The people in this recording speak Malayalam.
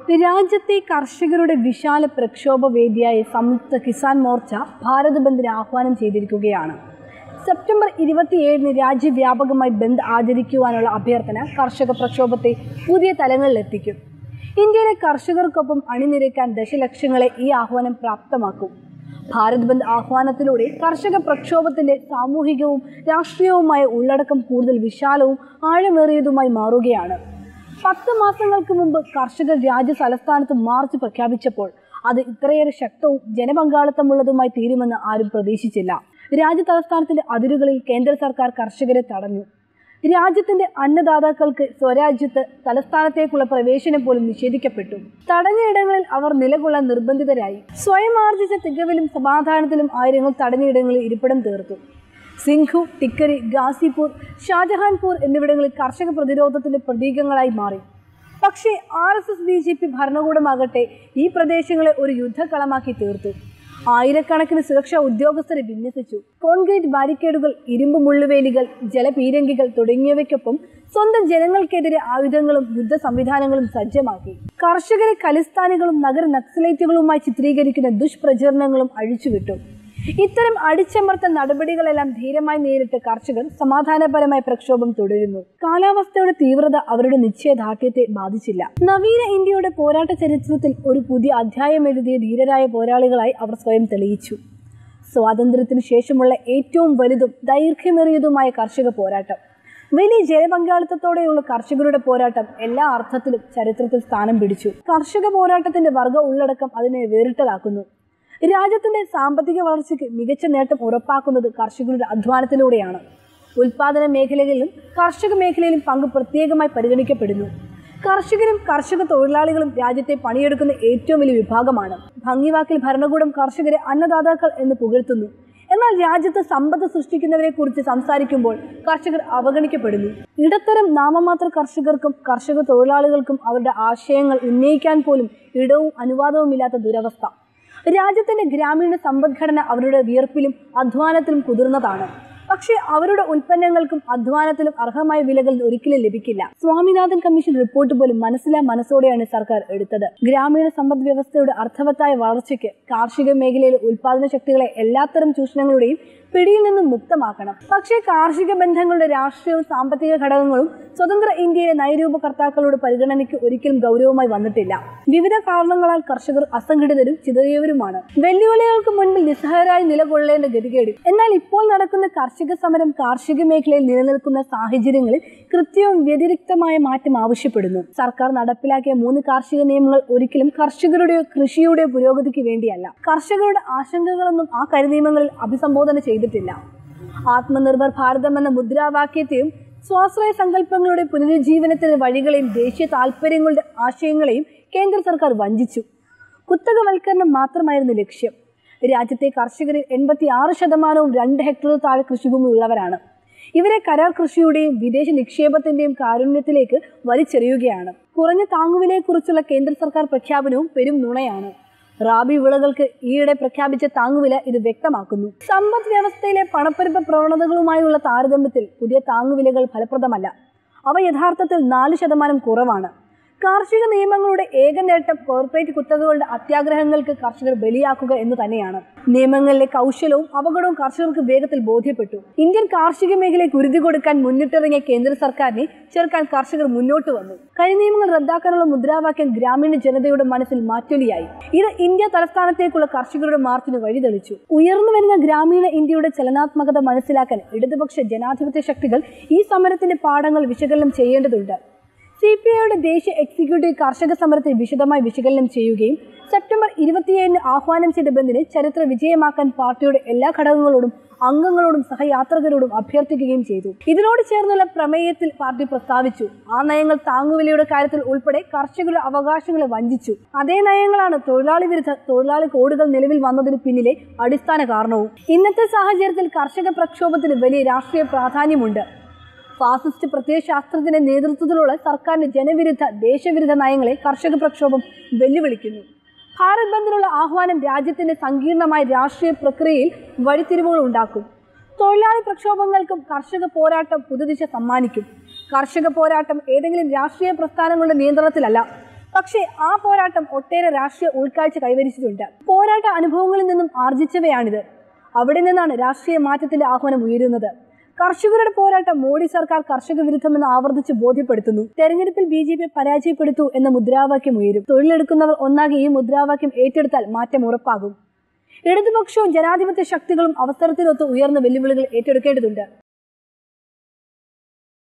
രാജ്യത്തെ കർഷകരുടെ വിശാല പ്രക്ഷോഭ വേദിയായ സംയുക്ത കിസാൻ മോർച്ച ഭാരത് ബന്ദിന് ആഹ്വാനം ചെയ്തിരിക്കുകയാണ് സെപ്റ്റംബർ ഇരുപത്തിയേഴിന് രാജ്യവ്യാപകമായി ബന്ദ് ആചരിക്കുവാനുള്ള അഭ്യർത്ഥന കർഷക പ്രക്ഷോഭത്തെ പുതിയ തലങ്ങളിലെത്തിക്കും ഇന്ത്യയിലെ കർഷകർക്കൊപ്പം അണിനിരക്കാൻ ദശലക്ഷങ്ങളെ ഈ ആഹ്വാനം പ്രാപ്തമാക്കും ഭാരത് ബന്ദ് ആഹ്വാനത്തിലൂടെ കർഷക പ്രക്ഷോഭത്തിന്റെ സാമൂഹികവും രാഷ്ട്രീയവുമായ ഉള്ളടക്കം കൂടുതൽ വിശാലവും ആഴമേറിയതുമായി മാറുകയാണ് പത്ത് മാസങ്ങൾക്ക് മുമ്പ് കർഷകർ രാജ്യ തലസ്ഥാനത്ത് മാർച്ച് പ്രഖ്യാപിച്ചപ്പോൾ അത് ഇത്രയേറെ ശക്തവും ജനപങ്കാളിത്തമുള്ളതുമായി തീരുമെന്ന് ആരും പ്രതീക്ഷിച്ചില്ല രാജ്യ തലസ്ഥാനത്തിന്റെ അതിരുകളിൽ കേന്ദ്ര സർക്കാർ കർഷകരെ തടഞ്ഞു രാജ്യത്തിന്റെ അന്നദാതാക്കൾക്ക് സ്വരാജ്യത്ത് തലസ്ഥാനത്തേക്കുള്ള പ്രവേശനം പോലും നിഷേധിക്കപ്പെട്ടു തടഞ്ഞ ഇടങ്ങളിൽ അവർ നിലകൊള്ളാൻ നിർബന്ധിതരായി സ്വയം ആർജിച്ച തികവിലും സമാധാനത്തിലും ആയിരങ്ങൾ തടഞ്ഞയിടങ്ങളിൽ ഇരിപ്പിടം തീർത്തു സിംഘു ടിക്കരി ഗാസിപൂർ ഷാജഹാൻപൂർ എന്നിവിടങ്ങളിൽ കർഷക പ്രതിരോധത്തിന്റെ പ്രതീകങ്ങളായി മാറി പക്ഷേ R S S B J P ഭരണകൂടമാകട്ടെ ഈ പ്രദേശങ്ങളെ ഒരു യുദ്ധക്കളമാക്കി തീർത്തു ആയിരക്കണക്കിന് സുരക്ഷാ ഉദ്യോഗസ്ഥരെ വിന്യസിച്ചു കോൺക്രീറ്റ് ബാരിക്കേഡുകൾ ഇരുമ്പ് മുള്ളുവേലികൾ ജലപീരങ്കികൾ തുടങ്ങിയവയ്ക്കൊപ്പം സ്വന്തം ജനങ്ങൾക്കെതിരെ ആയുധങ്ങളും യുദ്ധ സംവിധാനങ്ങളും സജ്ജമാക്കി കർഷകരെ കലിസ്ഥാനികളും നഗര നക്സലൈറ്റുകളുമായി ചിത്രീകരിക്കുന്ന ദുഷ്പ്രചരണങ്ങളും അഴിച്ചുവിട്ടു ഇത്തരം അടിച്ചമർത്ത നടപടികളെല്ലാം ധീരമായി നേരിട്ട് കർഷകർ സമാധാനപരമായ പ്രക്ഷോഭം തുടരുന്നു കാലാവസ്ഥയുടെ തീവ്രത അവരുടെ നിശ്ചയദാർഢ്യത്തെ ബാധിച്ചില്ല നവീന ഇന്ത്യയുടെ പോരാട്ട ചരിത്രത്തിൽ ഒരു പുതിയ അധ്യായം എഴുതിയ ധീരരായ പോരാളികളായി അവർ സ്വയം തെളിയിച്ചു സ്വാതന്ത്ര്യത്തിനു ശേഷമുള്ള ഏറ്റവും വലുതും ദൈർഘ്യമേറിയതുമായ കർഷക പോരാട്ടം വലിയ ജനപങ്കാളിത്തത്തോടെയുള്ള കർഷകരുടെ പോരാട്ടം എല്ലാ അർത്ഥത്തിലും ചരിത്രത്തിൽ സ്ഥാനം പിടിച്ചു കർഷക പോരാട്ടത്തിന്റെ വർഗ ഉള്ളടക്കം അതിനെ വേറിട്ടതാക്കുന്നു രാജ്യത്തിന്റെ സാമ്പത്തിക വളർച്ചയ്ക്ക് മികച്ച നേട്ടം ഉറപ്പാക്കുന്നത് കർഷകരുടെ അധ്വാനത്തിലൂടെയാണ് ഉൽപാദന മേഖലകളിലും കർഷക മേഖലയിലും പങ്ക് പ്രത്യേകമായി പരിഗണിക്കപ്പെടുന്നു കർഷകരും കർഷക തൊഴിലാളികളും രാജ്യത്തെ പണിയെടുക്കുന്ന ഏറ്റവും വലിയ വിഭാഗമാണ് ഭംഗിവാക്കിൽ ഭരണകൂടം കർഷകരെ അന്നദാതാക്കൾ എന്ന് പുകഴ്ത്തുന്നു എന്നാൽ രാജ്യത്ത് സമ്പത്ത് സൃഷ്ടിക്കുന്നവരെ കുറിച്ച് സംസാരിക്കുമ്പോൾ കർഷകർ അവഗണിക്കപ്പെടുന്നു ഇടത്തരം നാമമാത്ര കർഷകർക്കും കർഷക തൊഴിലാളികൾക്കും അവരുടെ ആശയങ്ങൾ ഉന്നയിക്കാൻ പോലും ഇടവും അനുവാദവുമില്ലാത്ത ദുരവസ്ഥ രാജ്യത്തിന്റെ ഗ്രാമീണ സമ്പദ്ഘടന അവരുടെ വിയർപ്പിലും അധ്വാനത്തിലും കുതിർന്നതാണ് പക്ഷേ അവരുടെ ഉൽപ്പന്നങ്ങൾക്കും അധ്വാനത്തിലും അർഹമായ വിലകൾ ഒരിക്കലും ലഭിക്കില്ല സ്വാമിനാഥൻ കമ്മീഷൻ റിപ്പോർട്ട് പോലും മനസ്സിലാ മനസ്സോടെയാണ് സർക്കാർ എടുത്തത് ഗ്രാമീണ സമ്പദ് വ്യവസ്ഥയുടെ അർത്ഥവത്തായ വളർച്ചയ്ക്ക് കാർഷിക മേഖലയിലെ ഉൽപാദന ശക്തികളെ എല്ലാത്തരം ചൂഷണങ്ങളുടെയും പിടിയിൽ നിന്നും മുക്തമാക്കണം പക്ഷേ കാർഷിക ബന്ധങ്ങളുടെ രാഷ്ട്രീയവും സാമ്പത്തിക ഘടകങ്ങളും സ്വതന്ത്ര ഇന്ത്യയിലെ നയരൂപകർത്താക്കളുടെ പരിഗണനയ്ക്ക് ഒരിക്കലും ഗൗരവമായി വന്നിട്ടില്ല വിവിധ കാരണങ്ങളാൽ കർഷകർ അസംഘടിതരും ചിതറിയവരുമാണ് വെല്ലുവിളികൾക്ക് മുൻപിൽ നിസ്സഹായരായി നിലകൊള്ളേണ്ട ഗതികേട് എന്നാൽ ഇപ്പോൾ നടക്കുന്ന കാർഷിക സമരം കാർഷിക മേഖലയിൽ നിലനിൽക്കുന്ന സാഹചര്യങ്ങളിൽ കൃത്യവും വ്യതിരിക്തമായ മാറ്റം ആവശ്യപ്പെടുന്നു സർക്കാർ നടപ്പിലാക്കിയ മൂന്ന് കാർഷിക നിയമങ്ങൾ ഒരിക്കലും കർഷകരുടെയോ കൃഷിയുടെയോ പുരോഗതിക്ക് വേണ്ടിയല്ല കർഷകരുടെ ആശങ്കകളൊന്നും ആ കരിനിയമങ്ങളിൽ അഭിസംബോധന ചെയ്തിട്ടില്ല ആത്മനിർഭർ ഭാരതം എന്ന മുദ്രാവാക്യത്തെയും സ്വാശ്രയ സങ്കല്പങ്ങളുടെ പുനരുജ്ജീവനത്തിന് വഴികളെയും ദേശീയ താൽപ്പര്യങ്ങളുടെ ആശയങ്ങളെയും കേന്ദ്ര സർക്കാർ വഞ്ചിച്ചു കുത്തകവൽക്കരണം മാത്രമായിരുന്നു ലക്ഷ്യം രാജ്യത്തെ കർഷകരിൽ എൺപത്തി ആറ് ശതമാനവും രണ്ട് ഹെക്ടറിൽ താഴെ കൃഷിഭൂമി ഉള്ളവരാണ് ഇവരെ കരാർ കൃഷിയുടെയും വിദേശ നിക്ഷേപത്തിന്റെയും കാരുണ്യത്തിലേക്ക് വലിച്ചെറിയുകയാണ് കുറഞ്ഞ താങ്ങുവിലയെക്കുറിച്ചുള്ള കേന്ദ്ര സർക്കാർ പ്രഖ്യാപനവും പെരും നുണയാണ് റാബി വിളകൾക്ക് ഈയിടെ പ്രഖ്യാപിച്ച താങ്ങുവില ഇത് വ്യക്തമാക്കുന്നു സമ്പദ് വ്യവസ്ഥയിലെ പണപ്പെരുപ്പ പ്രവണതകളുമായുള്ള താരതമ്യത്തിൽ പുതിയ താങ്ങുവിലകൾ ഫലപ്രദമല്ല അവ യഥാർത്ഥത്തിൽ നാല് ശതമാനം കുറവാണ് കാർഷിക നിയമങ്ങളുടെ ഏക നേട്ടം കോർപ്പറേറ്റ് കുത്തകകളുടെ അത്യാഗ്രഹങ്ങൾക്ക് കർഷകർ ബലിയാക്കുക എന്ന് തന്നെയാണ് നിയമങ്ങളിലെ കൗശലവും അപകടവും കർഷകർക്ക് വേഗത്തിൽ ബോധ്യപ്പെട്ടു ഇന്ത്യൻ കാർഷിക മേഖലയെ കുരുതി കൊടുക്കാൻ മുന്നിട്ടിറങ്ങിയ കേന്ദ്ര സർക്കാരിനെ ചെറുക്കാൻ കർഷകർ മുന്നോട്ട് വന്നു കരിനിയമങ്ങൾ റദ്ദാക്കാനുള്ള മുദ്രാവാക്യം ഗ്രാമീണ ജനതയുടെ മനസ്സിൽ മാറ്റൊലിയായി ഇത് ഇന്ത്യ തലസ്ഥാനത്തേക്കുള്ള കർഷകരുടെ മാർച്ചിന് വഴിതെളിച്ചു ഉയർന്നു വരുന്ന ഗ്രാമീണ ഇന്ത്യയുടെ ചലനാത്മകത മനസ്സിലാക്കാൻ ഇടതുപക്ഷ ജനാധിപത്യ ശക്തികൾ ഈ സമരത്തിന്റെ പാഠങ്ങൾ വിശകലനം ചെയ്യേണ്ടതുണ്ട് സി പി ഐയുടെ ദേശീയ എക്സിക്യൂട്ടീവ് കർഷക സമരത്തെ വിശദമായി വിശകലനം ചെയ്യുകയും സെപ്റ്റംബർ ഇരുപത്തിയേഴിന് ആഹ്വാനം ചെയ്ത ബന്ദിനെ ചരിത്ര വിജയമാക്കാൻ പാർട്ടിയുടെ എല്ലാ ഘടകങ്ങളോടും അംഗങ്ങളോടും സഹയാത്രികരോടും അഭ്യർത്ഥിക്കുകയും ചെയ്തു ഇതിനോട് ചേർന്നുള്ള പ്രമേയത്തിൽ പാർട്ടി പ്രസ്താവിച്ചു ആ നയങ്ങൾ താങ്ങുവിലയുടെ കാര്യത്തിൽ ഉൾപ്പെടെ കർഷകരുടെ അവകാശങ്ങളെ വഞ്ചിച്ചു അതേ നയങ്ങളാണ് തൊഴിലാളി വിരുദ്ധ തൊഴിലാളി കോഡുകൾ നിലവിൽ വന്നതിന് പിന്നിലെ അടിസ്ഥാന കാരണവും ഇന്നത്തെ സാഹചര്യത്തിൽ കർഷക പ്രക്ഷോഭത്തിന് വലിയ രാഷ്ട്രീയ പ്രാധാന്യമുണ്ട് ഫാസിസ്റ്റ് പ്രത്യയശാസ്ത്രത്തിന്റെ നേതൃത്വത്തിലുള്ള സർക്കാരിന്റെ ജനവിരുദ്ധ ദേശവിരുദ്ധ നയങ്ങളെ കർഷക പ്രക്ഷോഭം വെല്ലുവിളിക്കുന്നു ഭാരത് ബന്ദിനുള്ള ആഹ്വാനം രാജ്യത്തിന്റെ സങ്കീർണമായ രാഷ്ട്രീയ പ്രക്രിയയിൽ വഴിത്തിരിവുകൾ ഉണ്ടാക്കും തൊഴിലാളി പ്രക്ഷോഭങ്ങൾക്കും കർഷക പോരാട്ടം പുതുദിശ സമ്മാനിക്കും കർഷക പോരാട്ടം ഏതെങ്കിലും രാഷ്ട്രീയ പ്രസ്ഥാനങ്ങളുടെ നിയന്ത്രണത്തിലല്ല പക്ഷേ ആ പോരാട്ടം ഒട്ടേറെ രാഷ്ട്രീയ ഉൾക്കാഴ്ച കൈവരിച്ചിട്ടുണ്ട് പോരാട്ട അനുഭവങ്ങളിൽ നിന്നും ആർജിച്ചവയാണിത് അവിടെ നിന്നാണ് രാഷ്ട്രീയ മാറ്റത്തിന്റെ ആഹ്വാനം ഉയരുന്നത് കർഷകരുടെ പോരാട്ടം മോഡി സർക്കാർ കർഷക വിരുദ്ധമെന്ന് ആവർത്തിച്ച് ബോധ്യപ്പെടുത്തുന്നു തെരഞ്ഞെടുപ്പിൽ ബി ജെ പി പരാജയപ്പെടുത്തു എന്ന മുദ്രാവാക്യം ഉയരും തൊഴിലെടുക്കുന്നവർ ഒന്നാകെ ഈ മുദ്രാവാക്യം ഏറ്റെടുത്താൽ മാറ്റം ഉറപ്പാകും ഇടതുപക്ഷവും ജനാധിപത്യ ശക്തികളും അവസരത്തിനൊത്ത് ഉയർന്ന വെല്ലുവിളികൾ ഏറ്റെടുക്കേണ്ടതുണ്ട്